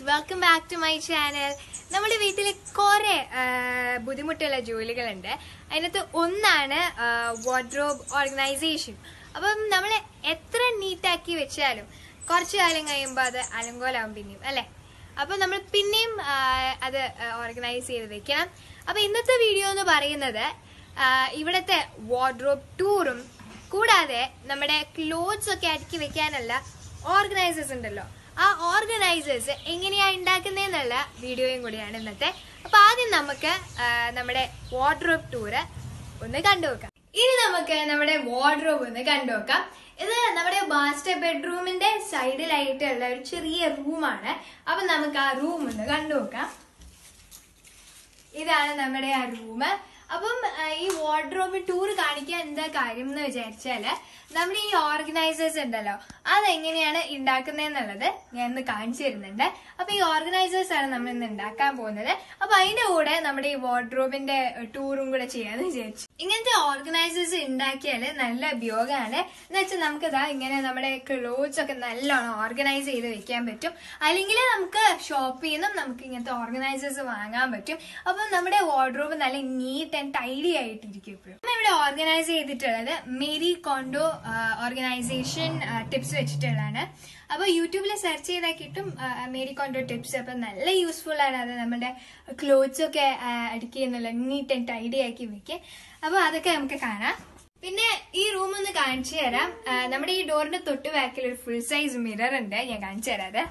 welcome back to my channel നമ്മുടെ വീട്ടിൽ കുറെ ബുദ്ധിമുട്ടുള്ള ജോലികളുണ്ട് അതിനകത്ത് ഒന്നാണ് വാർഡ്രോബ് ഓർഗനൈസേഷൻ അപ്പം നമ്മൾ എത്ര നീറ്റാക്കി വെച്ചാലും കുറച്ചു കാലം കഴിയുമ്പോൾ അത് അലങ്കോലാവും പിന്നെയും അല്ലെ അപ്പൊ നമ്മൾ പിന്നെയും ആ, അത് ഓർഗനൈസ് ചെയ്ത് വെക്കണം അപ്പൊ ഇന്നത്തെ വീഡിയോ എന്ന് പറയുന്നത് ആ, ഇവിടത്തെ വാർഡ്രോബ് ടൂറും കൂടാതെ നമ്മുടെ ക്ലോത്ത്സ് ഒക്കെ അടുക്കി വെക്കാനുള്ള ഓർഗനൈസേഴ്സ് ഉണ്ടല്ലോ ആ ഓർഗനൈസേഴ്സ് എങ്ങനെയാ ഉണ്ടാക്കുന്നതെന്നുള്ള വീഡിയോയും കൂടിയാണ് ഇന്നത്തെ അപ്പൊ ആദ്യം നമുക്ക് ആ, നമ്മുടെ വാർഡ്രോബ് ടൂറ് ഒന്ന് കണ്ടുനോക്കാം ഇനി നമുക്ക് നമ്മുടെ വാർഡ്രോബ് ഒന്ന് കണ്ടുനോക്കാം ഇത് നമ്മുടെ മാസ്റ്റർ ബെഡ്റൂമിന്റെ സൈഡിലായിട്ടുള്ള ഒരു ചെറിയ റൂമാണ് അപ്പൊ നമുക്ക് ആ റൂം ഒന്ന് കണ്ടുനോക്കാം ഇതാണ് നമ്മുടെ ആ റൂം അപ്പം ആ, ഈ വാർഡ്രോബ് ടൂർ കാണിക്കാൻ എന്താ കാര്യം എന്ന് വിചാരിച്ചാല് നമ്മുടെ ഈ ഓർഗനൈസേഴ്സ് ഉണ്ടല്ലോ അതെങ്ങനെയാണ് ഉണ്ടാക്കുന്നതെന്നുള്ളത് ഞാൻ ഇന്ന് കാണിച്ചു തരുന്നുണ്ട് അപ്പൊ ഈ ഓർഗനൈസേഴ്സ് ആണ് നമ്മൾ ഇന്ന് ഉണ്ടാക്കാൻ പോകുന്നത് അപ്പൊ അതിന്റെ കൂടെ നമ്മുടെ ഈ വാർഡ്രോബിന്റെ ടൂറും കൂടെ ചെയ്യാന്ന് വിചാരിച്ചു ഇങ്ങനത്തെ ഓർഗനൈസേഴ്സ് ഉണ്ടാക്കിയാൽ നല്ല ഉപയോഗമാണ് എന്ന് വെച്ചാൽ നമുക്ക് ഇതാ ഇങ്ങനെ നമ്മുടെ ക്ലോത്ത്സ് ഒക്കെ നല്ലോണം ഓർഗനൈസ് ചെയ്ത് വെക്കാൻ പറ്റും അല്ലെങ്കിൽ നമുക്ക് ഷോപ്പിൽ നിന്നും നമുക്ക് ഇങ്ങനത്തെ ഓർഗനൈസേഴ്സ് വാങ്ങാൻ പറ്റും അപ്പം നമ്മുടെ വാർഡ്രോബ് നല്ല നീറ്റ് ആൻഡ് ടൈഡി ആയിട്ടിരിക്കും എപ്പോഴും നമ്മൾ ഇവിടെ ഓർഗനൈസ് ചെയ്തിട്ടുള്ളത് മേരി കോണ്ടോ ഓർഗനൈസേഷൻ ടിപ്സ് വെച്ചിട്ടുള്ളതാണ് അപ്പൊ യൂട്യൂബിൽ സെർച്ച് ചെയ്താൽ കിട്ടും ആ, മേരി കോണ്ടോ ടിപ്സ് അപ്പൊ നല്ല യൂസ്ഫുൾ ആണ് അത് നമ്മുടെ ക്ലോത്ത്സ് ഒക്കെ ആ, അടുക്കി എന്നുള്ള നീറ്റ് ആൻഡ് ടൈഡി ആക്കി വെക്കുക അപ്പൊ അതൊക്കെ നമുക്ക് കാണാം പിന്നെ ഈ റൂം ഒന്ന് കാണിച്ചു തരാം ആ, നമ്മുടെ ഈ ഡോറിന്റെ തൊട്ട് ബാക്കിൽ ഒരു ഫുൾ സൈസ് മിറർ ഉണ്ട് ഞാൻ കാണിച്ചു തരാതെ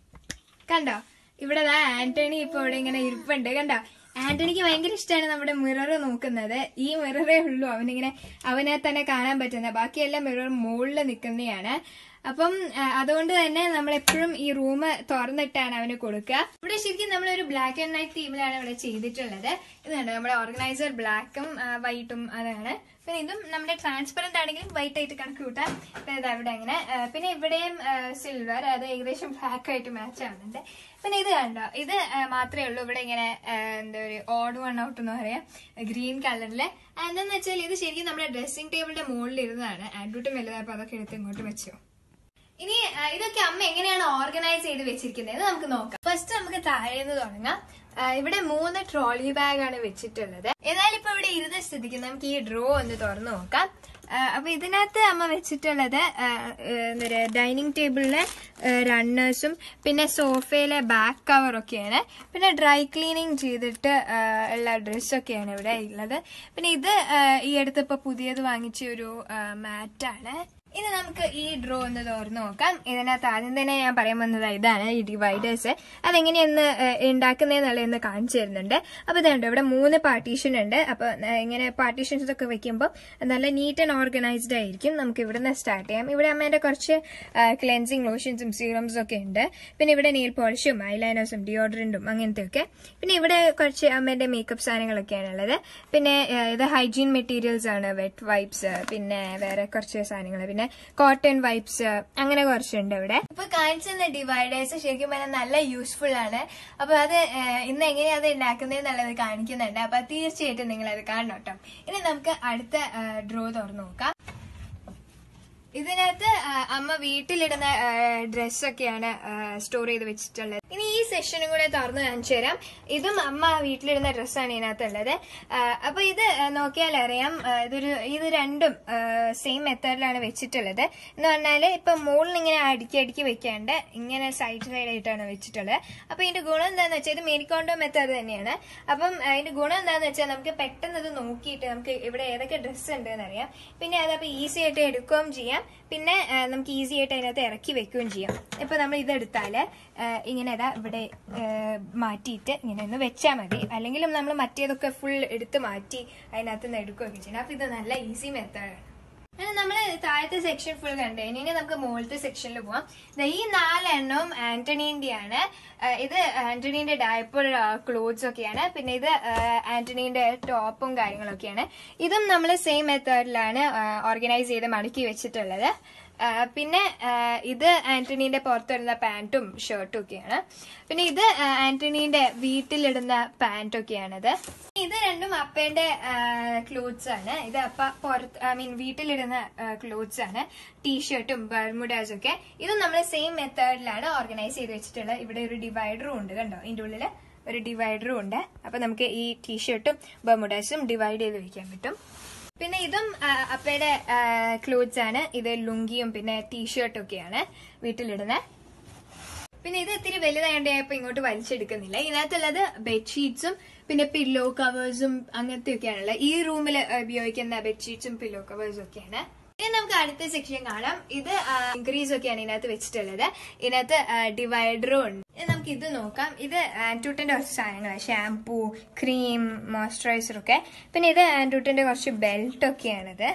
കണ്ടോ ഇവിടെ ദാ ആന്റണി ഇപ്പൊ ഇവിടെ ഇങ്ങനെ ഇരിപ്പുണ്ട് കണ്ടോ ആന്റണിക്ക് ഭയങ്കര ഇഷ്ടമാണ് നമ്മുടെ മിറർ നോക്കുന്നത് ഈ മിററേ ഉള്ളൂ അവനിങ്ങനെ അവനെ തന്നെ കാണാൻ പറ്റുന്നത് ബാക്കിയെല്ലാം മിറർ മുകളിൽ നിൽക്കുന്നതാണ് അപ്പം ആ, അതുകൊണ്ട് തന്നെ നമ്മൾ എപ്പോഴും ഈ റൂം തുറന്നിട്ടാണ് അവന് കൊടുക്കുക ഇവിടെ ശരിക്കും നമ്മൾ ഒരു ബ്ലാക്ക് ആൻഡ് വൈറ്റ് തീമിലാണ് ഇവിടെ ചെയ്തിട്ടുള്ളത് ഇതുണ്ട് നമ്മുടെ ഓർഗനൈസർ ബ്ലാക്കും വൈറ്റും അതാണ് പിന്നെ ഇതും നമ്മുടെ ട്രാൻസ്പെറന്റ് ആണെങ്കിലും വൈറ്റ് ആയിട്ട് കണക്ക് കൂട്ടാം പിന്നെ ഇതാ ഇവിടെ അങ്ങനെ ആ, പിന്നെ ഇവിടെയും സിൽവർ അത് ഏകദേശം ബ്ലാക്ക് ആയിട്ട് മാച്ച് ആവുന്നുണ്ട് പിന്നെ ഇത് കണ്ടോ ഇത് ആ, മാത്രമേ ഉള്ളൂ ഇവിടെ ഇങ്ങനെ ആ, എന്താ ഒരു ഓഡ് വൺ ഔട്ട് എന്ന് പറയാം ഗ്രീൻ കളറില് എന്താന്ന് വെച്ചാൽ ഇത് ശരിക്കും നമ്മുടെ ഡ്രസ്സിംഗ് ടേബിളിന്റെ മുകളിൽ ഇരുന്നതാണ് ആൻഡ്രൂട്ടും വലുതായപ്പോ അതൊക്കെ എടുത്ത് ഇങ്ങോട്ട് വെച്ചു ഇനി ആ, ഇതൊക്കെ അമ്മ എങ്ങനെയാണ് ഓർഗനൈസ് ചെയ്ത് വെച്ചിരിക്കുന്നത് എന്ന് നമുക്ക് നോക്കാം ഫസ്റ്റ് നമുക്ക് താഴേന്ന് തുടങ്ങാം ആ, ഇവിടെ മൂന്ന് ട്രോളി ബാഗ് ആണ് വെച്ചിട്ടുള്ളത് ഏതായാലും ഇപ്പൊ ഇവിടെ ഇരുന്ന സ്ഥിതിക്ക് നമുക്ക് ഈ ഡ്രോ ഒന്ന് തുറന്നു നോക്കാം ആ, അപ്പൊ ഇതിനകത്ത് അമ്മ വെച്ചിട്ടുള്ളത് ആ, ഏ, എന്താ പറയാ ഡൈനിങ് ടേബിളിലെ റണ്ണേഴ്സും പിന്നെ സോഫയിലെ ബാക്ക് കവറൊക്കെയാണ് പിന്നെ ഡ്രൈ ക്ലീനിങ് ചെയ്തിട്ട് ആ, ഉള്ള ഡ്രസ്സൊക്കെയാണ് ഇവിടെ ഉള്ളത് പിന്നെ ഇത് ആ, ഈ അടുത്ത് ഇപ്പൊ പുതിയത് വാങ്ങിച്ച ഒരു മാറ്റാണ് ഇനി നമുക്ക് ഈ ഡ്രോ ഒന്ന് തുറന്നു നോക്കാം ഇതിനകത്ത് ആദ്യം തന്നെ ഞാൻ പറയാൻ വന്നത് ഇതാണ് ഈ ഡിവൈഡേഴ്സ് അതെങ്ങനെയൊന്ന് ഉണ്ടാക്കുന്നതെന്നുള്ളതെന്ന് കാണിച്ചു തരുന്നുണ്ട് അപ്പൊ ഇതുണ്ട് ഇവിടെ മൂന്ന് പാർട്ടീഷൻ ഉണ്ട് അപ്പൊ ഏഹ്, ഇങ്ങനെ പാർട്ടീഷൻസ് ഒക്കെ വെക്കുമ്പോൾ നല്ല നീറ്റ് ആൻഡ് ഓർഗനൈസ്ഡ് ആയിരിക്കും നമുക്ക് ഇവിടെ നിന്ന് സ്റ്റാർട്ട് ചെയ്യാം ഇവിടെ അമ്മേന്റെ കുറച്ച് ക്ലെൻസിങ് ലോഷൻസും സീറംസും ഒക്കെ ഉണ്ട് പിന്നെ ഇവിടെ നെയിൽ പോളിഷും ഐലൈനേഴ്സും ഡിയോഡറന്റും അങ്ങനത്തെ ഒക്കെ പിന്നെ ഇവിടെ കുറച്ച് അമ്മേന്റെ മേക്കപ്പ് സാധനങ്ങളൊക്കെയാണ് ഉള്ളത് പിന്നെ ഏഹ്, ഇത് ഹൈജീൻ മെറ്റീരിയൽസ് ആണ് വെറ്റ് വൈപ്സ് പിന്നെ വേറെ കുറച്ച് സാധനങ്ങൾ പിന്നെ കോട്ടൺ വൈപ്സ് അങ്ങനെ കുറച്ചുണ്ട് ഇവിടെ ഇപ്പൊ കാണിച്ചുന്ന ഡിവൈഡേഴ്സ് ശരിക്കും പറഞ്ഞാൽ നല്ല യൂസ്ഫുൾ ആണ് അപ്പൊ അത് ഏഹ്, ഇന്ന് എങ്ങനെയാ അത് ഉണ്ടാക്കുന്നതെന്നുള്ളത് കാണിക്കുന്നുണ്ട് അപ്പൊ തീർച്ചയായിട്ടും നിങ്ങൾ അത് കാണണം കേട്ടോ ഇനി നമുക്ക് അടുത്ത ഡ്രോ തുറന്നു നോക്കാം ഇതിനകത്ത് ആ, അമ്മ വീട്ടിലിടുന്ന ഡ്രസ്സൊക്കെയാണ് സ്റ്റോർ ചെയ്ത് വെച്ചിട്ടുള്ളത് ഇനി ഈ സെഷനും കൂടെ തുറന്ന് കാണിച്ചു തരാം ഇതും അമ്മ വീട്ടിലിടുന്ന ഡ്രസ്സാണ് ഇതിനകത്തുള്ളത് ആ, അപ്പൊ ഇത് ആ, നോക്കിയാൽ അറിയാം ആ, ഇതൊരു ഇത് രണ്ടും സെയിം മെത്തേഡിലാണ് വെച്ചിട്ടുള്ളത് എന്ന് പറഞ്ഞാല് ഇപ്പൊ മുകളിൽ ഇങ്ങനെ അടുക്കി അടുക്കി വെക്കാണ്ട് ഇങ്ങനെ സൈഡ് സൈഡ് ആയിട്ടാണ് വെച്ചിട്ടുള്ളത് അപ്പൊ ഇതിന്റെ ഗുണം എന്താന്ന് വെച്ചാൽ ഇത് മേരിക്കോണ്ടോ മെത്തേഡ് തന്നെയാണ് അപ്പം അതിന്റെ ഗുണം എന്താന്ന് വെച്ചാൽ നമുക്ക് പെട്ടെന്ന് ഇത് നോക്കിയിട്ട് നമുക്ക് ഇവിടെ ഏതൊക്കെ ഡ്രസ്സ് ഉണ്ട് എന്നറിയാം പിന്നെ അതപ്പോ ഈസി ആയിട്ട് എടുക്കുകയും ചെയ്യാം പിന്നെ ആ, നമുക്ക് ഈസി ആയിട്ട് അതിനകത്ത് ഇറക്കി വെക്കുകയും ചെയ്യാം ഇപ്പൊ നമ്മൾ ഇതെടുത്താല് ആ, ഇങ്ങനെ ഇതാ ഇവിടെ ആ, മാറ്റിയിട്ട് ഇങ്ങനെ ഒന്ന് വെച്ചാൽ മതി അല്ലെങ്കിലും നമ്മൾ മറ്റേതൊക്കെ ഫുൾ എടുത്ത് മാറ്റി അതിനകത്ത് നിന്ന് എടുക്കുകയൊക്കെ ചെയ്യണം അപ്പൊ ഇത് നല്ല ഈസി മെത്തേഡാണ് അങ്ങനെ നമ്മള് താഴത്തെ സെക്ഷൻ ഫുൾ കണ്ടു ഇനി നമുക്ക് മുകളിലത്തെ സെക്ഷനിൽ പോവാം ദേ ഈ നാലെണ്ണവും ആന്റണീന്റെയാണ് ആ, ഇത് ആന്റണീന്റെ ഡയപ്പർ ക്ലോത്ത്സ് ഒക്കെയാണ് പിന്നെ ഇത് ആ, ആന്റണീന്റെ ടോപ്പും കാര്യങ്ങളൊക്കെയാണ് ഇതും നമ്മൾ സെയിം മെത്തേഡിലാണ് ഓർഗനൈസ് ചെയ്ത് മടക്കി വെച്ചിട്ടുള്ളത് ആ, പിന്നെ ആ, ഇത് ആന്റണീന്റെ പുറത്തിടുന്ന പാന്റും ഷർട്ടും ഒക്കെയാണ് പിന്നെ ഇത് ആ, ആന്റണീന്റെ വീട്ടിലിടുന്ന പാന്റ് ഒക്കെയാണിത് ഇത് രണ്ടും അപ്പേന്റെ ക്ലോത്ത്സ് ആണ് ഇത് അപ്പ പുറത്ത് ഐ മീൻ വീട്ടിലിടുന്ന ക്ലോത്ത്സ് ആണ് ടീഷർട്ടും ബർമുഡാസും ഒക്കെ ഇത് നമ്മൾ സെയിം മെത്തേഡിലാണ് ഓർഗനൈസ് ചെയ്ത് വെച്ചിട്ടുള്ളത് ഇവിടെ ഒരു ഡിവൈഡറും ഉണ്ട് കണ്ടോ ഇതിന്റെ ഉള്ളില് ഒരു ഡിവൈഡറും ഉണ്ട് അപ്പൊ നമുക്ക് ഈ ടീഷർട്ടും ബർമുഡാസും ഡിവൈഡ് ചെയ്ത് വെക്കാൻ പറ്റും പിന്നെ ഇതും ആ, അപ്പയുടെ ക്ലോത്ത്സ് ആണ് ഇത് ലുങ്കിയും പിന്നെ ടീഷർട്ടും ഒക്കെയാണ് വീട്ടിലിടുന്നത് പിന്നെ ഇത് ഇത്തിരി വലുതായതുകൊണ്ട് ഞാൻ ഇപ്പൊ ഇങ്ങോട്ട് വലിച്ചെടുക്കുന്നില്ല ഇതിനകത്തുള്ളത് ബെഡ്ഷീറ്റ്സും പിന്നെ പില്ലോ കവേഴ്സും അങ്ങനത്തെ ഒക്കെയാണുള്ളത് ഈ റൂമിൽ ഉപയോഗിക്കുന്ന ബെഡ്ഷീറ്റ്സും പില്ലോ കവേഴ്സും ഒക്കെയാണ് ഇനി നമുക്ക് അടുത്ത സെക്ഷൻ കാണാം ഇത് ഇൻക്രീസ് ഒക്കെയാണ് ഇതിനകത്ത് വെച്ചിട്ടുള്ളത് ഇതിനകത്ത് ഡിവൈഡറും ഉണ്ട് ഇനി നമുക്ക് ഇത് നോക്കാം ഇത് ആൻറ്റൂട്ടിന്റെ കുറച്ച് സാധനങ്ങളാണ് ഷാംപൂ ക്രീം മോയ്സ്ചറൈസർ ഒക്കെ പിന്നെ ഇത് ആൻറ്റൂട്ടിന്റെ കുറച്ച് ബെൽറ്റ് ഒക്കെയാണിത്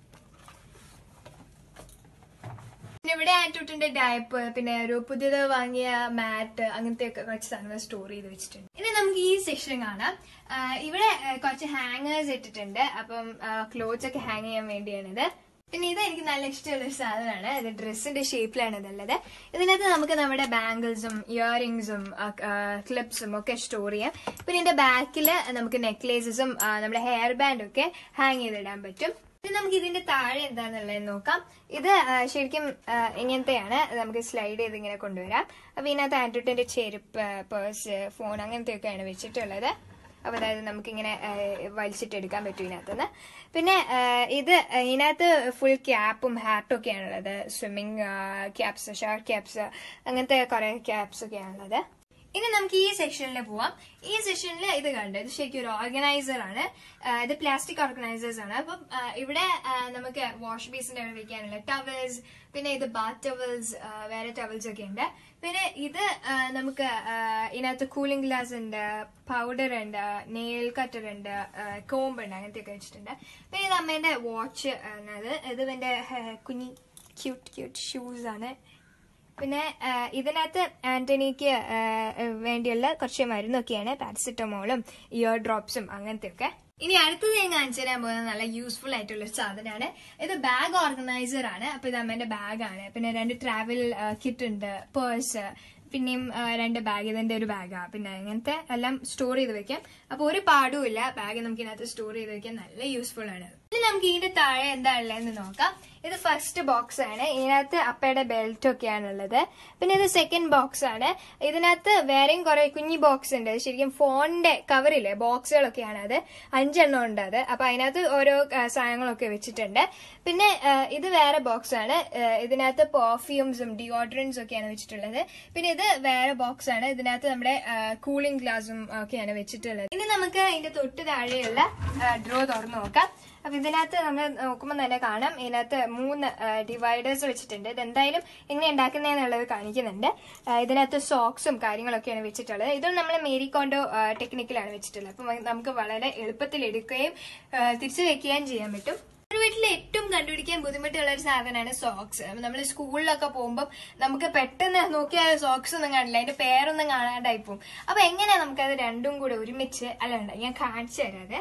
പിന്നെ ഇവിടെ ആൻറ്റൂട്ടിന്റെ ഡയപ്പ് പിന്നെ ഒരു പുതിയത് വാങ്ങിയ മാറ്റ് അങ്ങനത്തെ ഒക്കെ കുറച്ച് സാധനങ്ങൾ സ്റ്റോർ ചെയ്ത് വെച്ചിട്ടുണ്ട് ഇനി നമുക്ക് ഈ സെക്ഷൻ കാണാം ആ, ഇവിടെ ആ, കുറച്ച് ഹാങ്ങേഴ്സ് ഇട്ടിട്ടുണ്ട് അപ്പം ക്ലോത്ത്സ് ഒക്കെ ഹാങ് ചെയ്യാൻ വേണ്ടിയാണിത് പിന്നെ ഇത് എനിക്ക് നല്ല ഇഷ്ടമുള്ള ഒരു സാധനമാണ് ഇത് ഡ്രസ്സിന്റെ ഷേപ്പിലാണ് ഇതുള്ളത് ഇതിനകത്ത് നമുക്ക് നമ്മുടെ ബാംഗിൾസും ഇയറിംഗ്സും ക്ലിപ്സും ഒക്കെ സ്റ്റോർ ചെയ്യാം പിന്നെ ഇതിന്റെ ബാക്കിൽ നമുക്ക് നെക്ലേസസും നമ്മുടെ ഹെയർ ബാൻഡും ഒക്കെ ഹാങ് ചെയ്തിടാൻ പറ്റും ഇനി നമുക്ക് ഇതിന്റെ താഴെ എന്താന്നുള്ളത് നോക്കാം ഇത് ആ, ശരിക്കും ആ, ഇങ്ങനത്തെയാണ് ഇത് നമുക്ക് സ്ലൈഡ് ചെയ്ത് ഇങ്ങനെ കൊണ്ടുവരാം അപ്പൊ ഇതിനകത്ത് ആൻഡ്രോട്ടിന്റെ ചെരുപ്പ് പേഴ്സ് ഫോൺ അങ്ങനത്തെയൊക്കെയാണ് വെച്ചിട്ടുള്ളത് അപ്പൊ അതായത് നമുക്കിങ്ങനെ ആ, വലിച്ചിട്ടെടുക്കാൻ പറ്റും ഇതിനകത്തുനിന്ന് പിന്നെ ആ, ഇത് ഇതിനകത്ത് ഫുൾ ക്യാപ്പും ഹാറ്റും ഒക്കെയാണുള്ളത് സ്വിമ്മിങ് ക്യാപ്സ് ഷാർട്ട് ക്യാപ്സ് അങ്ങനത്തെ കുറെ ക്യാപ്സ് ഒക്കെയാണുള്ളത് ഇനി നമുക്ക് ഈ സെക്ഷനിൽ പോവാം ഈ സെക്ഷനിൽ ഇത് കണ്ടു ഇത് ശരിക്കും ഒരു ഓർഗനൈസർ ആണ് ആ, ഇത് പ്ലാസ്റ്റിക് ഓർഗനൈസേഴ്സ് ആണ് അപ്പം ആ, ഇവിടെ ആ, നമുക്ക് വാഷ് ബേസിന്റെ അവിടെ വെക്കാനുള്ള ടവൽസ് പിന്നെ ഇത് ബാത്ത് ടവൽസ് വേറെ ടവൽസ് ഒക്കെ ഉണ്ട് പിന്നെ ഇത് ആ, നമുക്ക് ആ, ഇതിനകത്ത് കൂളിംഗ് ഗ്ലാസ് ഉണ്ട് പൗഡർ ഉണ്ട് നെയിൽ കട്ടർ ഉണ്ട് കോമ്പ് ഉണ്ട് അങ്ങനത്തെ ഒക്കെ വെച്ചിട്ടുണ്ട് പിന്നെ ഇത് അമ്മേന്റെ വാച്ച് എന്നത് ഇത് എന്റെ കുഞ്ഞി ക്യൂട്ട് ക്യൂട്ട് ഷൂസ് ആണ് പിന്നെ ആ, ഇതിനകത്ത് ആന്റണിക്ക് ആ, വേണ്ടിയുള്ള കുറച്ച് മരുന്നൊക്കെയാണ് പാരസിറ്റമോളും ഇയർ ഡ്രോപ്സും അങ്ങനത്തെ ഒക്കെ ഇനി അടുത്തത് ഞാൻ കാണിച്ചു തരാൻ പോകുന്നത് നല്ല യൂസ്ഫുൾ ആയിട്ടുള്ള ഒരു സാധനമാണ് ഇത് ബാഗ് ഓർഗനൈസർ ആണ് അപ്പൊ ഇത് അമ്മേന്റെ ബാഗാണ് പിന്നെ രണ്ട് ട്രാവൽ കിറ്റ് ഉണ്ട് പേഴ്സ് പിന്നെയും ആ, രണ്ട് ബാഗ് ഇതിന്റെ ഒരു ബാഗാ പിന്നെ അങ്ങനത്തെ എല്ലാം സ്റ്റോർ ചെയ്ത് വെക്കാം അപ്പൊ ഒരു പാടും ഇല്ല ബാഗ് നമുക്ക് ഇതിനകത്ത് സ്റ്റോർ ചെയ്ത് വെക്കാൻ നല്ല യൂസ്ഫുൾ ആണ് ഇനി നമുക്ക് ഇതിന്റെ താഴെ എന്താ ഉള്ളതെന്ന് നോക്കാം ഇത് ഫസ്റ്റ് ബോക്സ് ആണ് ഇതിനകത്ത് അപ്പയുടെ ബെൽറ്റ് ഒക്കെയാണ് ഉള്ളത് പിന്നെ ഇത് സെക്കൻഡ് ബോക്സ് ആണ് ഇതിനകത്ത് വേറെയും കുറെ കുഞ്ഞി ബോക്സ് ഉണ്ട് ശരിക്കും ഫോണിന്റെ കവറില്ലേ ബോക്സുകളൊക്കെയാണ് അത് അഞ്ചെണ്ണം ഉണ്ട് അത് അപ്പൊ അതിനകത്ത് ഓരോ ആ, സാധനങ്ങളൊക്കെ വെച്ചിട്ടുണ്ട് പിന്നെ ആ, ഇത് വേറെ ബോക്സ് ആണ് ആ, ഇതിനകത്ത് പെർഫ്യൂംസും ഡിയോഡ്രൻസും ഒക്കെയാണ് വെച്ചിട്ടുള്ളത് പിന്നെ ഇത് വേറെ ബോക്സ് ആണ് ഇതിനകത്ത് നമ്മുടെ കൂളിംഗ് ഗ്ലാസും ഒക്കെയാണ് വെച്ചിട്ടുള്ളത് ഇനി നമുക്ക് ഇതിന്റെ തൊട്ട് താഴെയുള്ള ഡ്രോ തുറന്നു നോക്കാം അപ്പൊ ഇതിനകത്ത് നമ്മൾ നോക്കുമ്പോൾ തന്നെ കാണാം ഇതിനകത്ത് മൂന്ന് ഡിവൈഡേഴ്സ് വെച്ചിട്ടുണ്ട് ഇത് എന്തായാലും എങ്ങനെ ഉണ്ടാക്കുന്നതെന്നുള്ളത് കാണിക്കുന്നുണ്ട് ആ, ഇതിനകത്ത് സോക്സും കാര്യങ്ങളൊക്കെയാണ് വെച്ചിട്ടുള്ളത് ഇതും നമ്മൾ മേരിക്കോണ്ടോ ടെക്നിക്കിലാണ് വെച്ചിട്ടുള്ളത് അപ്പൊ നമുക്ക് വളരെ എളുപ്പത്തിൽ എടുക്കുകയും ആ, തിരിച്ചു വെക്കുകയും ചെയ്യാൻ പറ്റും ഒരു വീട്ടിൽ ഏറ്റവും കണ്ടുപിടിക്കാൻ ബുദ്ധിമുട്ടുള്ള ഒരു സാധനമാണ് സോക്സ് നമ്മൾ സ്കൂളിലൊക്കെ പോകുമ്പോൾ നമുക്ക് പെട്ടെന്ന് നോക്കിയാൽ സോക്സ് ഒന്നും കാണില്ല അതിന്റെ പേരൊന്നും കാണാണ്ടായി പോകും അപ്പൊ എങ്ങനെയാ നമുക്കത് രണ്ടും കൂടെ ഒരുമിച്ച് അല്ല ഞാൻ കാണിച്ചു തരാം അത്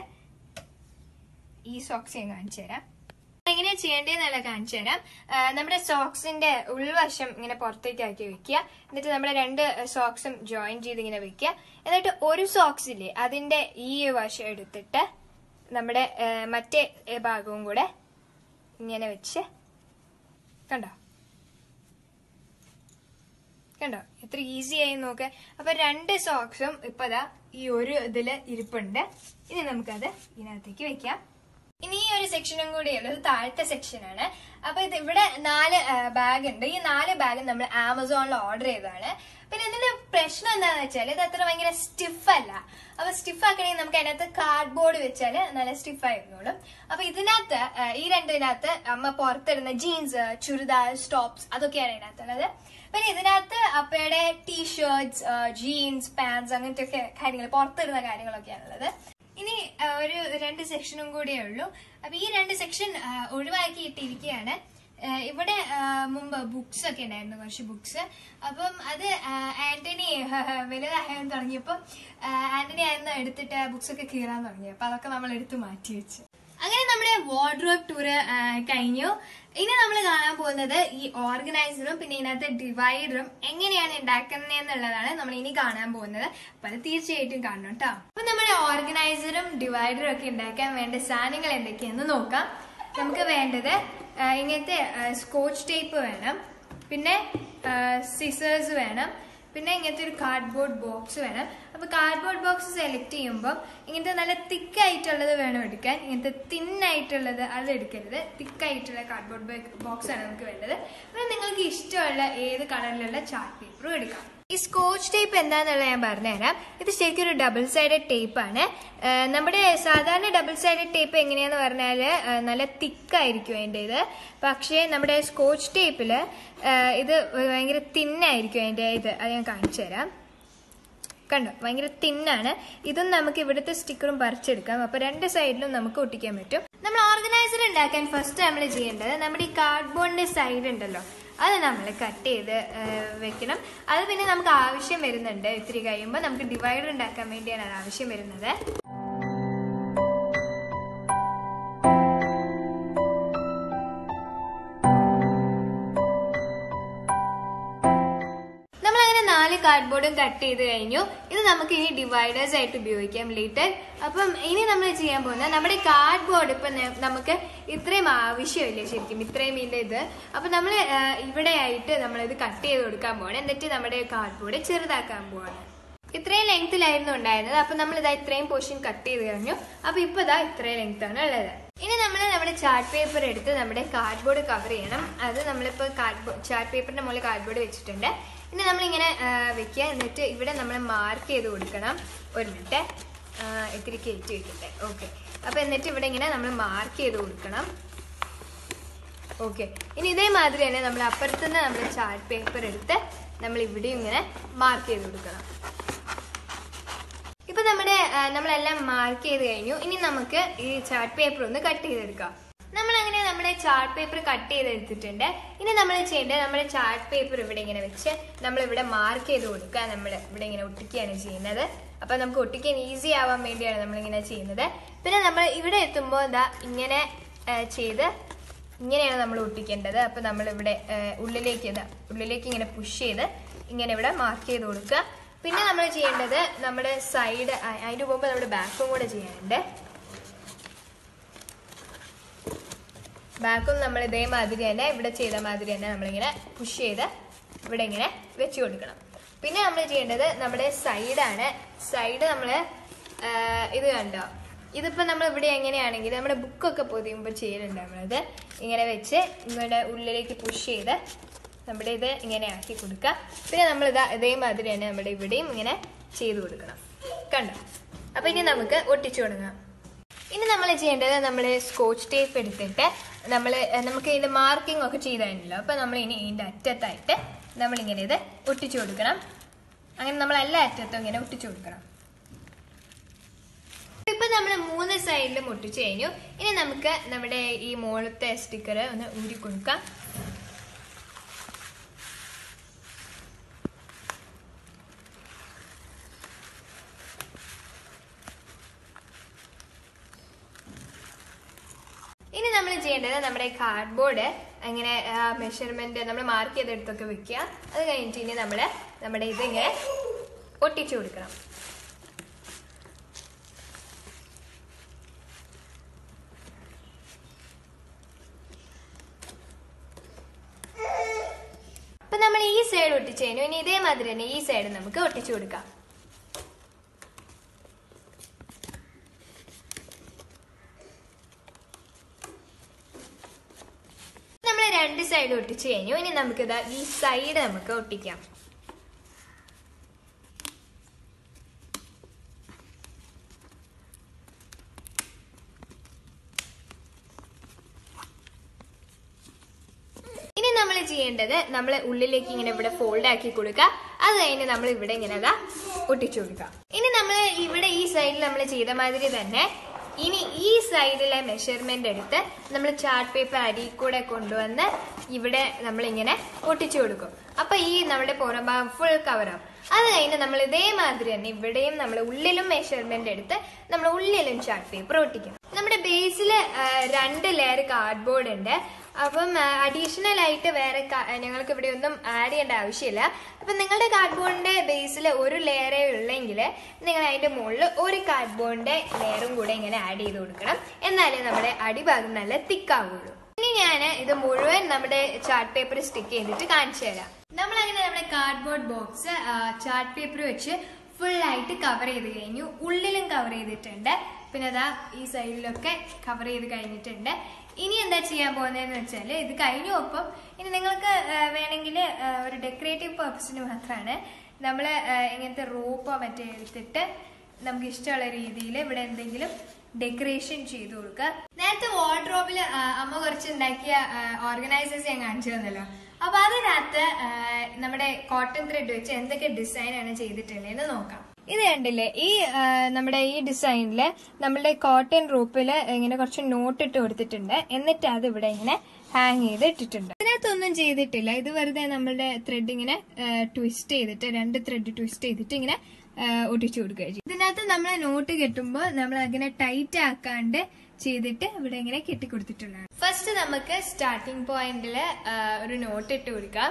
ഈ സോക്സ് ഞാൻ കാണിച്ചു തരാം എങ്ങനെയാ ചെയ്യേണ്ടതെന്നല്ല കാണിച്ചു തരാം ആ, നമ്മുടെ സോക്സിന്റെ ഉൾവശം ഇങ്ങനെ പുറത്തേക്ക് ആക്കി വെക്കുക എന്നിട്ട് നമ്മുടെ രണ്ട് സോക്സും ജോയിൻ ചെയ്ത് ഇങ്ങനെ വെക്കുക എന്നിട്ട് ഒരു സോക്സ് ഇല്ലേ അതിന്റെ ഈ വശം എടുത്തിട്ട് നമ്മുടെ ആ, മറ്റേ ഭാഗവും കൂടെ ഇങ്ങനെ വെച്ച് കണ്ടോ കണ്ടോ എത്ര ഈസി ആയി നോക്ക് അപ്പൊ രണ്ട് സോക്സും ഇപ്പൊ ദാ ഈ ഒരു ഇതില് ഇരിപ്പുണ്ട് ഇനി നമുക്കത് ഇതിനകത്തേക്ക് വെക്കാം ഇനി ഈ ഒരു സെക്ഷനും കൂടി ഉള്ളത് താഴത്തെ സെക്ഷനാണ് അപ്പൊ ഇത് ഇവിടെ നാല് ബാഗ് ഉണ്ട് ഈ നാല് ബാഗ് നമ്മൾ ആമസോണിൽ ഓർഡർ ചെയ്തതാണ് പിന്നെ ഇതിന്റെ പ്രശ്നം എന്താണെന്ന് വെച്ചാൽ ഇത് അത്ര ഭയങ്കര സ്റ്റിഫ് അല്ല അപ്പൊ സ്റ്റിഫ് ആക്കണമെങ്കിൽ നമുക്ക് അതിനകത്ത് കാർഡ്ബോർഡ് വെച്ചാൽ നല്ല സ്റ്റിഫ് ആയിരുന്നോളും അപ്പൊ ഇതിനകത്ത് ആ, ഈ രണ്ടിനകത്ത് അമ്മ പുറത്തിടുന്ന ജീൻസ് ചുരിദാർ സ്റ്റോപ്സ് അതൊക്കെയാണ് ഇതിനകത്തുള്ളത് പിന്നെ ഇതിനകത്ത് അപ്പയുടെ ടീഷർട്സ് ജീൻസ് പാൻസ് അങ്ങനത്തെ ഒക്കെ കാര്യങ്ങൾ പുറത്തിടുന്ന കാര്യങ്ങളൊക്കെയാണുള്ളത് ഇനി ആ, ഒരു രണ്ട് സെക്ഷനും കൂടിയേ ഉള്ളൂ അപ്പൊ ഈ രണ്ട് സെക്ഷൻ ഒഴിവാക്കിയിട്ടിരിക്കുകയാണ് ആ, ഇവിടെ ആ, മുമ്പ് ബുക്സ് ഒക്കെ ഉണ്ടായിരുന്നു കുറച്ച് ബുക്സ് അപ്പം അത് ആ, ആന്റണി വലുതാകാൻ തുടങ്ങിയപ്പോൾ ആന്റണി ആയിരുന്നു എടുത്തിട്ട് ബുക്സ് ഒക്കെ കീറാൻ തുടങ്ങി അപ്പൊ അതൊക്കെ നമ്മൾ എടുത്ത് മാറ്റി വെച്ച് അങ്ങനെ നമ്മൾ നമ്മുടെ വാർഡ്രോബ് ടൂറ് കഴിഞ്ഞു ഇനി നമ്മൾ കാണാൻ പോകുന്നത് ഈ ഓർഗനൈസറും പിന്നെ ഇതിനകത്ത് ഡിവൈഡറും എങ്ങനെയാണ് ഉണ്ടാക്കുന്നത് എന്നുള്ളതാണ് നമ്മൾ ഇനി കാണാൻ പോകുന്നത് അപ്പൊ അത് തീർച്ചയായിട്ടും കാണണം കേട്ടോ അപ്പൊ നമ്മുടെ ഓർഗനൈസറും ഡിവൈഡറും ഒക്കെ ഉണ്ടാക്കാൻ വേണ്ട സാധനങ്ങൾ എന്തൊക്കെയാന്ന് നോക്കാം നമുക്ക് വേണ്ടത് ആ, ഇങ്ങനത്തെ സ്കോച്ച് ടേപ്പ് വേണം പിന്നെ സിസേഴ്സ് വേണം പിന്നെ ഇങ്ങനത്തെ ഒരു കാർഡ്ബോർഡ് ബോക്സ് വേണം അപ്പൊ കാർഡ്ബോർഡ് ബോക്സ് സെലക്ട് ചെയ്യുമ്പോൾ ഇങ്ങനത്തെ നല്ല തിക്ക് ആയിട്ടുള്ളത് വേണം എടുക്കാൻ ഇങ്ങനത്തെ തിൻ ആയിട്ടുള്ളത് അത് എടുക്കരുത് തിക്ക് ആയിട്ടുള്ള കാർഡ്ബോർഡ് ബോക്സ് ആണ് നമുക്ക് വേണ്ടത് പിന്നെ നിങ്ങൾക്ക് ഇഷ്ടമുള്ള ഏത് കളറിലുള്ള ചാർട്ട് പേപ്പറും എടുക്കാം ഈ സ്കോച്ച് ടേപ്പ് എന്താണെന്നുള്ളത് ഞാൻ പറഞ്ഞുതരാം ഇത് ശരിക്കും ഒരു ഡബിൾ സൈഡഡ് ടേപ്പ് ആണ് ആ, നമ്മുടെ സാധാരണ ഡബിൾ സൈഡഡ് ടേപ്പ് എങ്ങനെയാന്ന് പറഞ്ഞാൽ നല്ല തിക്കായിരിക്കും അതിൻ്റെ ഇത് പക്ഷേ നമ്മുടെ സ്കോച്ച് ടേപ്പിൽ ഇത് ഭയങ്കര തിന്നായിരിക്കും അതിൻ്റെ ഇത് അത് ഞാൻ കാണിച്ചു തരാം കണ്ടോ ഭയങ്കര തിന്നാണ് ഇതും നമുക്ക് ഇവിടുത്തെ സ്റ്റിക്കറും പറിച്ചെടുക്കാം അപ്പൊ രണ്ട് സൈഡിലും നമുക്ക് ഒട്ടിക്കാൻ പറ്റും നമ്മൾ ഓർഗനൈസർ ഉണ്ടാക്കാൻ ഫസ്റ്റ് നമ്മൾ ചെയ്യേണ്ടത് നമ്മുടെ ഈ കാർഡ്ബോർഡിന്റെ സൈഡ് ഉണ്ടല്ലോ അത് നമ്മൾ കട്ട് ചെയ്ത് ആ, വെക്കണം അത് പിന്നെ നമുക്ക് ആവശ്യം വരുന്നുണ്ട് ഇത്തിരി കഴിയുമ്പോൾ നമുക്ക് ഡിവൈഡർ ഉണ്ടാക്കാൻ വേണ്ടിയാണ് അത് ആവശ്യം വരുന്നത് നമ്മൾ അങ്ങനെ നാല് കാർഡ്ബോർഡും കട്ട് ചെയ്ത് കഴിഞ്ഞു ഇത് നമുക്ക് ഇനി ഡിവൈഡേഴ്സ് ആയിട്ട് ഉപയോഗിക്കാം ലേറ്റർ അപ്പം ഇനി നമ്മൾ ചെയ്യാൻ പോകുന്നത് നമ്മുടെ കാർഡ്ബോർഡ് ഇപ്പൊ ന- നമുക്ക് ഇത്രയും ആവശ്യമില്ല ശരിക്കും ഇത്രയും ഇതിന്റെ ഇത് അപ്പൊ നമ്മൾ ഇവിടെ ആയിട്ട് നമ്മൾ ഇത് കട്ട് ചെയ്ത് കൊടുക്കാൻ പോവാണ് എന്നിട്ട് നമ്മുടെ കാർഡ്ബോർഡ് ചെറുതാക്കാൻ പോവാണ് ഇത്രയും ലെങ്ത്തിലായിരുന്നു ഉണ്ടായിരുന്നത് അപ്പൊ നമ്മൾ ഇതാ ഇത്രയും പോർഷൻ കട്ട് ചെയ്ത് കഴിഞ്ഞു അപ്പൊ ഇപ്പൊ ഇതാ ഇത്രയും ലെങ്ത് ആണ് ഉള്ളത് ഇനി നമ്മൾ നമ്മുടെ ചാർട്ട് പേപ്പർ എടുത്ത് നമ്മുടെ കാർഡ്ബോർഡ് കവർ ചെയ്യണം അത് നമ്മളിപ്പോ കാർഡ്ബോർഡ് ചാർട്ട് പേപ്പറിന്റെ മുകളിൽ കാർഡ്ബോർഡ് വെച്ചിട്ടുണ്ട് ഇനി നമ്മളിങ്ങനെ ആ, വെക്കുക എന്നിട്ട് ഇവിടെ നമ്മൾ മാർക്ക് ചെയ്ത് കൊടുക്കണം ഒരു മിനിറ്റ് ആ, ഇത്തിരി കയറ്റി വെക്കട്ടെ ഓക്കെ അപ്പൊ എന്നിട്ട് ഇവിടെ ഇങ്ങനെ നമ്മൾ മാർക്ക് ചെയ്ത് കൊടുക്കണം ഓക്കെ ഇനി ഇതേമാതിരി തന്നെ നമ്മൾ അപ്പുറത്തുനിന്ന് നമ്മുടെ ചാർട്ട് പേപ്പർ എടുത്ത് നമ്മൾ ഇവിടെ ഇങ്ങനെ മാർക്ക് ചെയ്ത് കൊടുക്കണം ഇപ്പൊ നമ്മുടെ ആ, നമ്മളെല്ലാം മാർക്ക് ചെയ്ത് കഴിഞ്ഞു ഇനി നമുക്ക് ഈ ചാർട്ട് പേപ്പർ ഒന്ന് കട്ട് ചെയ്തെടുക്കാം നമ്മൾ അങ്ങനെ നമ്മുടെ ചാർട്ട് പേപ്പർ കട്ട് ചെയ്തെടുത്തിട്ടുണ്ട് ഇനി നമ്മൾ ചെയ്യേണ്ടത് നമ്മുടെ ചാർട്ട് പേപ്പർ ഇവിടെ ഇങ്ങനെ വെച്ച് നമ്മൾ ഇവിടെ മാർക്ക് ചെയ്ത് കൊടുക്കുക നമ്മൾ ഇവിടെ ഇങ്ങനെ ഒട്ടിക്കുകയാണ് ചെയ്യുന്നത് അപ്പൊ നമുക്ക് ഒട്ടിക്കാൻ ഈസി ആവാൻ വേണ്ടിയാണ് നമ്മൾ ഇങ്ങനെ ചെയ്യുന്നത് പിന്നെ നമ്മൾ ഇവിടെ എത്തുമ്പോൾ എന്താ ഇങ്ങനെ ആ, ചെയ്ത് ഇങ്ങനെയാണ് നമ്മൾ ഒട്ടിക്കേണ്ടത് അപ്പൊ നമ്മൾ ഇവിടെ ഉള്ളിലേക്ക് ഇതാ ഉള്ളിലേക്ക് ഇങ്ങനെ പുഷ് ചെയ്ത് ഇങ്ങനെ ഇവിടെ മാർക്ക് ചെയ്ത് കൊടുക്കുക പിന്നെ നമ്മൾ ചെയ്യേണ്ടത് നമ്മുടെ സൈഡ് അതിന് മുമ്പ് നമ്മുടെ ബാക്കും കൂടെ ചെയ്യാനുണ്ട് ബാക്കും നമ്മൾ ഇതേമാതിരി തന്നെ ഇവിടെ ചെയ്ത മാതിരി തന്നെ നമ്മളിങ്ങനെ പുഷ് ചെയ്ത് ഇവിടെ ഇങ്ങനെ വെച്ച് കൊടുക്കണം പിന്നെ നമ്മൾ ചെയ്യേണ്ടത് നമ്മുടെ സൈഡാണ് സൈഡ് നമ്മൾ ഇത് കണ്ടോ ഇതിപ്പോ നമ്മൾ ഇവിടെ എങ്ങനെയാണെങ്കിൽ നമ്മുടെ ബുക്കൊക്കെ പൊതിയുമ്പോൾ ചെയ്യലുണ്ട് നമ്മളത് ഇങ്ങനെ വെച്ച് ഇങ്ങനെ ഉള്ളിലേക്ക് പുഷ് ചെയ്ത് നമ്മുടെ ഇത് ഇങ്ങനെ ആക്കി കൊടുക്കുക പിന്നെ നമ്മൾ ഇതാ ഇതേമാതിരി തന്നെ നമ്മുടെ ഇവിടെയും ഇങ്ങനെ ചെയ്ത് കൊടുക്കണം കണ്ടോ അപ്പൊ ഇനി നമുക്ക് ഒട്ടിച്ചു തുടങ്ങാം ഇനി നമ്മൾ ചെയ്യേണ്ടത് നമ്മൾ സ്കോച്ച് ടേപ്പ് എടുത്തിട്ട് നമ്മൾ നമുക്ക് ഇതിന്റെ മാർക്കിംഗ് ഒക്കെ ചെയ്തായിരുന്നല്ലോ അപ്പൊ നമ്മൾ ഇനി ഇതിന്റെ അറ്റത്തായിട്ട് നമ്മൾ ഇങ്ങനെ ഇത് ഒട്ടിച്ചു കൊടുക്കണം അങ്ങനെ നമ്മൾ എല്ലാ അറ്റത്തും ഇങ്ങനെ ഒട്ടിച്ചു കൊടുക്കണം ഇപ്പൊ നമ്മൾ മൂന്ന് സൈഡിലും ഒട്ടിച്ചു കഴിഞ്ഞു ഇനി നമുക്ക് നമ്മുടെ ഈ മുകളത്തെ സ്റ്റിക്കർ ഒന്ന് ഊരി കൊടുക്കാം ഇനി നമ്മൾ ചെയ്യേണ്ടത് നമ്മുടെ കാർഡ്ബോർഡ് അങ്ങനെ മെഷർമെന്റ് നമ്മൾ മാർക്ക് ചെയ്തെടുത്തൊക്കെ വെക്കുക അത് കഴിഞ്ഞിട്ട് ഇനി നമ്മൾ നമ്മുടെ ഇതിങ്ങനെ ഒട്ടിച്ചു കൊടുക്കണം അപ്പൊ നമ്മൾ ഈ സൈഡ് ഒട്ടിച്ചു കഴിഞ്ഞു ഇനി ഇതേമാതിരി തന്നെ ഈ സൈഡ് നമുക്ക് ഒട്ടിച്ചു കൊടുക്കാം നമ്മൾ രണ്ട് സൈഡ് ഒട്ടിച്ചു കഴിഞ്ഞു ഇനി നമുക്കിതാ ഈ സൈഡ് നമുക്ക് ഒട്ടിക്കാം ഇനി നമ്മൾ ചെയ്യേണ്ടത് നമ്മൾ ഉള്ളിലേക്ക് ഇങ്ങനെ ഇവിടെ ഫോൾഡ് ആക്കി കൊടുക്കുക അത് കഴിഞ്ഞ് നമ്മൾ ഇവിടെ ഇങ്ങനെ അതാ ഒട്ടിച്ചു കൊടുക്കുക ഇനി നമ്മൾ ഇവിടെ ഈ സൈഡിൽ നമ്മൾ ചെയ്ത മാതിരി തന്നെ ഇനി ഈ സൈഡിലെ മെഷർമെന്റ് എടുത്ത് നമ്മൾ ചാർട്ട് പേപ്പർ അരി കൂടെ കൊണ്ടുവന്ന് ഇവിടെ നമ്മൾ ഇങ്ങനെ ഒട്ടിച്ചു കൊടുക്കും അപ്പൊ ഈ നമ്മുടെ പുറം ഭാഗം ഫുൾ കവറാവും അത് കഴിഞ്ഞ് നമ്മൾ ഇതേമാതിരി തന്നെ ഇവിടെയും നമ്മൾ ഉള്ളിലും മെഷർമെന്റ് എടുത്ത് നമ്മൾ ഉള്ളിലും ചാർട്ട് പേപ്പർ ഒട്ടിക്കണം നമ്മൾ നമ്മുടെ ബേസിൽ രണ്ട് ലെയർ കാർഡ്ബോർഡ് ഉണ്ട് അപ്പം അഡീഷണൽ ആയിട്ട് വേറെ ക- ഞങ്ങൾക്ക് ഇവിടെ ഒന്നും ആഡ് ചെയ്യേണ്ട ആവശ്യമില്ല അപ്പം നിങ്ങളുടെ കാർഡ്ബോർഡിന്റെ ബേസിൽ ഒരു ലെയറേ ഉള്ളെങ്കിൽ നിങ്ങൾ അതിന്റെ മുകളിൽ ഒരു കാർഡ്ബോർഡിന്റെ ലെയറും കൂടെ ഇങ്ങനെ ആഡ് ചെയ്ത് കൊടുക്കണം എന്നാലേ നമ്മുടെ അടിഭാഗം നല്ല തിക്കാവുള്ളൂ ഇനി ഞാൻ ഇത് മുഴുവൻ നമ്മുടെ ചാർട്ട് പേപ്പർ സ്റ്റിക്ക് ചെയ്തിട്ട് കാണിച്ചു തരാം നമ്മളങ്ങനെ നമ്മുടെ കാർഡ്ബോർഡ് ബോക്സ് ചാർട്ട് പേപ്പർ വെച്ച് ഫുൾ ആയിട്ട് കവർ ചെയ്ത് കഴിഞ്ഞു ഉള്ളിലും കവർ ചെയ്തിട്ടുണ്ട് പിന്നെ അതാ ഈ സൈഡിലൊക്കെ കവർ ചെയ്ത് കഴിഞ്ഞിട്ടുണ്ട് ഇനി എന്താ ചെയ്യാൻ പോകുന്നതെന്ന് വെച്ചാൽ ഇത് കഴിഞ്ഞു ഒപ്പം ഇനി നിങ്ങൾക്ക് വേണമെങ്കിൽ ഒരു ഡെക്കറേറ്റീവ് പർപ്പസിന് മാത്രമാണ് നമ്മൾ ഇങ്ങനത്തെ റോപ്പോ മറ്റേ എടുത്തിട്ട് നമുക്ക് ഇഷ്ടമുള്ള രീതിയിൽ ഇവിടെ എന്തെങ്കിലും ഡെക്കറേഷൻ ചെയ്തു കൊടുക്കുക നേരത്തെ വാർഡ്രോബിൽ അമ്മ കുറച്ച് ഉണ്ടാക്കിയ ഓർഗനൈസേഴ്സ് ഞാൻ കാണിച്ചു തന്നല്ലോ അപ്പൊ അതിനകത്ത് ആ, നമ്മുടെ കോട്ടൺ ത്രെഡ് വെച്ച് എന്തൊക്കെ ഡിസൈൻ ആണ് ചെയ്തിട്ടുള്ളതെന്ന് നോക്കാം ഇത് കണ്ടില്ലേ ഈ ആ, നമ്മുടെ ഈ ഡിസൈനില് നമ്മളുടെ കോട്ടൺ റൂപ്പില് ഇങ്ങനെ കുറച്ച് നോട്ട് ഇട്ട് കൊടുത്തിട്ടുണ്ട് എന്നിട്ട് അത് ഇവിടെ ഇങ്ങനെ ഹാങ് ചെയ്ത് ഇട്ടിട്ടുണ്ട് ഇതിനകത്തൊന്നും ചെയ്തിട്ടില്ല ഇത് വെറുതെ നമ്മളുടെ ത്രെഡ് ഇങ്ങനെ ട്വിസ്റ്റ് ചെയ്തിട്ട് രണ്ട് ത്രെഡ് ട്വിസ്റ്റ് ചെയ്തിട്ട് ഇങ്ങനെ ആ, ഒട്ടിച്ചു കൊടുക്കുക ചെയ്യും ഇതിനകത്ത് നമ്മൾ നോട്ട് കെട്ടുമ്പോൾ നമ്മൾ അങ്ങനെ ടൈറ്റ് ആക്കാണ്ട് ചെയ്തിട്ട് ഇവിടെ ഇങ്ങനെ കെട്ടിക്കൊടുത്തിട്ടുള്ളതാണ് ഫസ്റ്റ് നമുക്ക് സ്റ്റാർട്ടിംഗ് പോയിന്റിൽ ഒരു നോട്ട് ഇട്ട് കൊടുക്കാം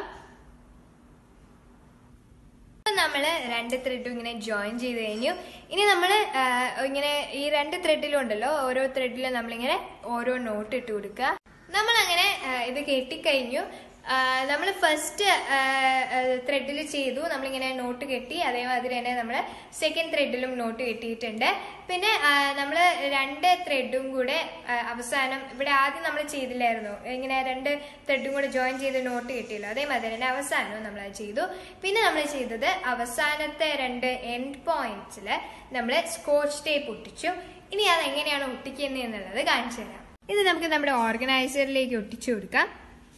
ഇപ്പൊ നമ്മള് രണ്ട് ത്രെഡും ഇങ്ങനെ ജോയിൻ ചെയ്ത് കഴിഞ്ഞു ഇനി നമ്മൾ ഇങ്ങനെ ഈ രണ്ട് ത്രെഡിലും ഉണ്ടല്ലോ ഓരോ ത്രെഡിലും നമ്മളിങ്ങനെ ഓരോ നോട്ട് ഇട്ട് കൊടുക്കുക നമ്മൾ അങ്ങനെ ഇത് കെട്ടിക്കഴിഞ്ഞു നമ്മൾ ഫസ്റ്റ് ത്രെഡിൽ ചെയ്തു നമ്മളിങ്ങനെ നോട്ട് കെട്ടി അതേമാതിരി തന്നെ നമ്മൾ സെക്കൻഡ് ത്രെഡിലും നോട്ട് കെട്ടിയിട്ടുണ്ട് പിന്നെ നമ്മൾ രണ്ട് ത്രെഡും കൂടെ ആ, അവസാനം ഇവിടെ ആദ്യം നമ്മൾ ചെയ്തില്ലായിരുന്നു ഇങ്ങനെ രണ്ട് ത്രെഡും കൂടെ ജോയിൻ ചെയ്ത് നോട്ട് കിട്ടിയല്ലോ അതേമാതിരി തന്നെ അവസാനവും നമ്മൾ അത് ചെയ്തു പിന്നെ നമ്മൾ ചെയ്തത് അവസാനത്തെ രണ്ട് എൻഡ് പോയിന്റ്സിൽ നമ്മൾ സ്കോച്ച് ടേപ്പ് ഒട്ടിച്ചു ഇനി അത് എങ്ങനെയാണ് ഒട്ടിക്കുന്നത് എന്നുള്ളത് കാണിച്ചു തരാം ഇത് നമുക്ക് നമ്മുടെ ഓർഗനൈസറിലേക്ക് ഒട്ടിച്ചു കൊടുക്കാം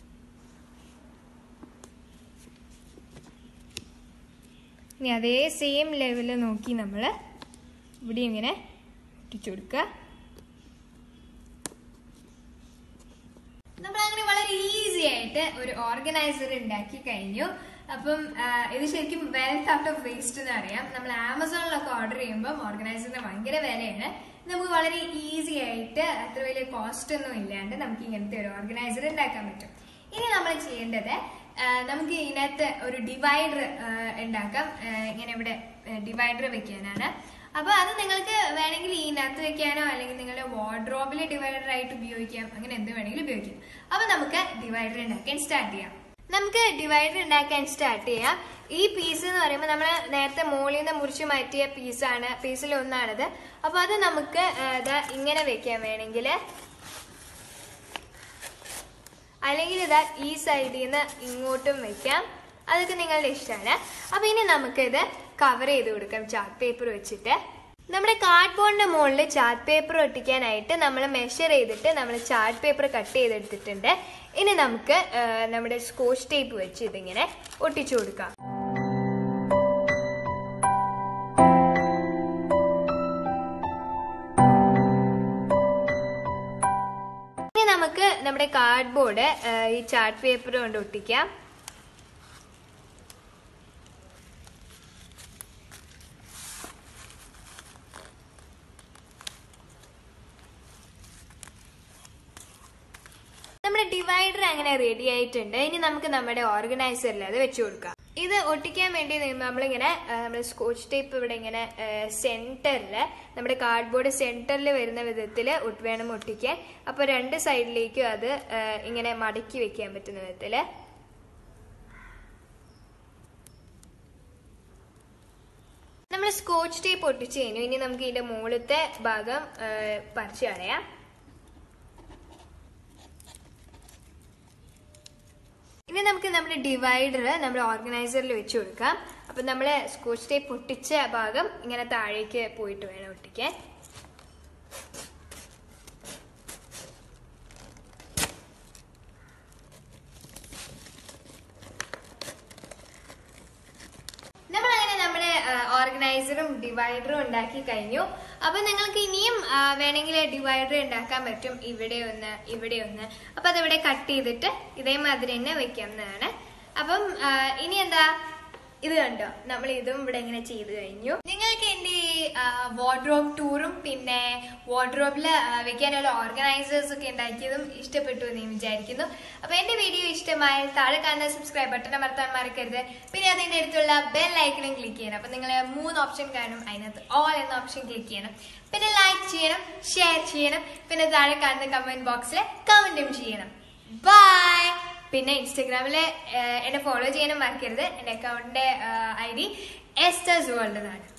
ഇനി അതേ സെയിം ലെവലിൽ നോക്കി നമ്മൾ ഇവിടെ ഇങ്ങനെ ഒട്ടിച്ചു കൊടുക്കുക നമ്മൾ അങ്ങനെ വളരെ ഈസി ആയിട്ട് ഒരു ഓർഗനൈസർ ഉണ്ടാക്കി കഴിഞ്ഞു അപ്പം ആ, ഇത് ശരിക്കും വെൽത്ത് ഔട്ട് ഓഫ് വേസ്റ്റ് എന്ന് അറിയാം നമ്മൾ ആമസോണിലൊക്കെ ഓർഡർ ചെയ്യുമ്പോൾ ഓർഗനൈസറിന് ഭയങ്കര വിലയാണ് നമുക്ക് വളരെ ഈസി ആയിട്ട് അത്ര വലിയ കോസ്റ്റ് ഒന്നും ഇല്ലാണ്ട് നമുക്ക് ഇങ്ങനത്തെ ഒരു ഓർഗനൈസർ ഉണ്ടാക്കാൻ പറ്റും ഇനി നമ്മൾ ചെയ്യേണ്ടത് ആ, നമുക്ക് ഇതിനകത്ത് ഒരു ഡിവൈഡർ ഉണ്ടാക്കാം ആ, ഇങ്ങനെ ഇവിടെ ഡിവൈഡർ വെക്കാനാണ് അപ്പൊ അത് നിങ്ങൾക്ക് വേണമെങ്കിൽ ഇതിനകത്ത് വെക്കാനോ അല്ലെങ്കിൽ നിങ്ങളുടെ വാർഡ്രോബിലെ ഡിവൈഡർ ആയിട്ട് ഉപയോഗിക്കാം അങ്ങനെ എന്ത് വേണമെങ്കിലും ഉപയോഗിക്കാം അപ്പൊ നമുക്ക് ഡിവൈഡർ ഉണ്ടാക്കാൻ സ്റ്റാർട്ട് ചെയ്യാം നമുക്ക് ഡിവൈഡർ ഉണ്ടാക്കാൻ സ്റ്റാർട്ട് ചെയ്യാം ഈ പീസ് എന്ന് പറയുമ്പോൾ നമ്മൾ നേരത്തെ മുകളിൽ നിന്ന് മുറിച്ച് മാറ്റിയ പീസാണ് പീസിൽ ഒന്നാണിത് അപ്പൊ അത് നമുക്ക് ആ, ദാ ഇങ്ങനെ വെക്കാൻ വേണമെങ്കിൽ അല്ലെങ്കിൽ ഇതാ ഈ സൈഡിൽ നിന്ന് ഇങ്ങോട്ടും വെക്കാം അതൊക്കെ നിങ്ങളുടെ ഇഷ്ടമാണ് അപ്പൊ ഇനി നമുക്കിത് കവർ ചെയ്ത് കൊടുക്കാം ചാർട്ട് പേപ്പർ വെച്ചിട്ട് നമ്മുടെ കാർഡ് ബോർഡിന്റെ മുകളിൽ ചാർട്ട് പേപ്പർ ഒട്ടിക്കാനായിട്ട് നമ്മൾ മെഷർ ചെയ്തിട്ട് നമ്മൾ ചാർട്ട് പേപ്പർ കട്ട് ചെയ്തെടുത്തിട്ടുണ്ട് ഇനി നമുക്ക് ആ, നമ്മുടെ സ്കോച്ച് ടേപ്പ് വെച്ച് ഇതിങ്ങനെ ഒട്ടിച്ചു കൊടുക്കാം ഇനി നമുക്ക് നമ്മുടെ കാർഡ് ബോർഡ് ഈ ചാർട്ട് പേപ്പർ കൊണ്ട് ഒട്ടിക്കാം നമ്മുടെ ഡിവൈഡർ അങ്ങനെ റെഡി ആയിട്ടുണ്ട് ഇനി നമുക്ക് നമ്മുടെ ഓർഗനൈസറിൽ അത് വെച്ചു കൊടുക്കാം ഇത് ഒട്ടിക്കാൻ വേണ്ടി നമ്മളിങ്ങനെ ആ, നമ്മുടെ സ്കോച്ച് ടേപ്പ് ഇവിടെ ഇങ്ങനെ സെന്ററിൽ നമ്മുടെ കാർഡ്ബോർഡ് സെന്ററിൽ വരുന്ന വിധത്തിൽ വേണം ഒട്ടിക്കാൻ അപ്പോൾ രണ്ട് സൈഡിലേക്കും അത് ആ, ഇങ്ങനെ മടക്കി വെക്കാൻ പറ്റുന്ന വിധത്തില് നമ്മൾ സ്കോച്ച് ടേപ്പ് ഒട്ടിച്ച് കഴിഞ്ഞു ഇനി നമുക്ക് ഇതിന്റെ മുകളിലത്തെ ഭാഗം ആ, പറിച്ചു കളയാം ഇനി നമുക്ക് നമ്മുടെ ഡിവൈഡർ നമ്മുടെ ഓർഗനൈസറിൽ വെച്ച് കൊടുക്കാം അപ്പൊ നമ്മള് സ്കോച്ച് ടേപ്പ് ഒട്ടിച്ച ഭാഗം ഇങ്ങനെ താഴേക്ക് പോയിട്ട് വേണം ഒട്ടിക്കാൻ നമ്മളങ്ങനെ നമ്മുടെ ഓർഗനൈസറും ഡിവൈഡറും ഉണ്ടാക്കി കഴിഞ്ഞു അപ്പൊ നിങ്ങൾക്ക് ഇനിയും ആ, വേണമെങ്കിൽ ഡിവൈഡർ ഉണ്ടാക്കാൻ പറ്റും ഇവിടെ ഒന്ന് ഇവിടെ ഒന്ന് അപ്പൊ അതിവിടെ കട്ട് ചെയ്തിട്ട് ഇതേമാതിരി തന്നെ വെക്കാവുന്നതാണ് അപ്പം ആ, ഇനി എന്താ ഇത് കണ്ടോ നമ്മൾ ഇതും ഇവിടെ ഇങ്ങനെ ചെയ്തു കഴിഞ്ഞു നിങ്ങൾക്ക് എന്റെ ഈ വാർഡ്രോബ് ടൂറും പിന്നെ വാർഡ്രോബിൽ വെക്കാനുള്ള ഓർഗനൈസേഴ്സ് ഒക്കെ ഉണ്ടാക്കിയതും ഇഷ്ടപ്പെട്ടു എന്ന് ഞാൻ വിചാരിക്കുന്നു അപ്പൊ എന്റെ വീഡിയോ ഇഷ്ടമായാൽ താഴെ കാണുന്ന സബ്സ്ക്രൈബ് ബട്ടൺ അമർത്താൻ മറക്കരുത് പിന്നെ അതിന്റെ അടുത്തുള്ള ബെൽ ഐക്കണും ക്ലിക്ക് ചെയ്യണം അപ്പൊ നിങ്ങൾ മൂന്ന് ഓപ്ഷൻ കാണും അതിനകത്ത് ഓൾ എന്ന ഓപ്ഷൻ ക്ലിക്ക് ചെയ്യണം പിന്നെ ലൈക്ക് ചെയ്യണം ഷെയർ ചെയ്യണം പിന്നെ താഴെ കാണുന്ന കമന്റ് ബോക്സിൽ കമന്റും ചെയ്യണം ബൈ പിന്നെ ഇൻസ്റ്റഗ്രാമിൽ എന്നെ ഫോളോ ചെയ്യാനും മറക്കരുത് എൻ്റെ അക്കൗണ്ടിന്റെ ഐ ഡി എസ്റ്റേഴ്സ് വേൾഡ് എന്നാണ്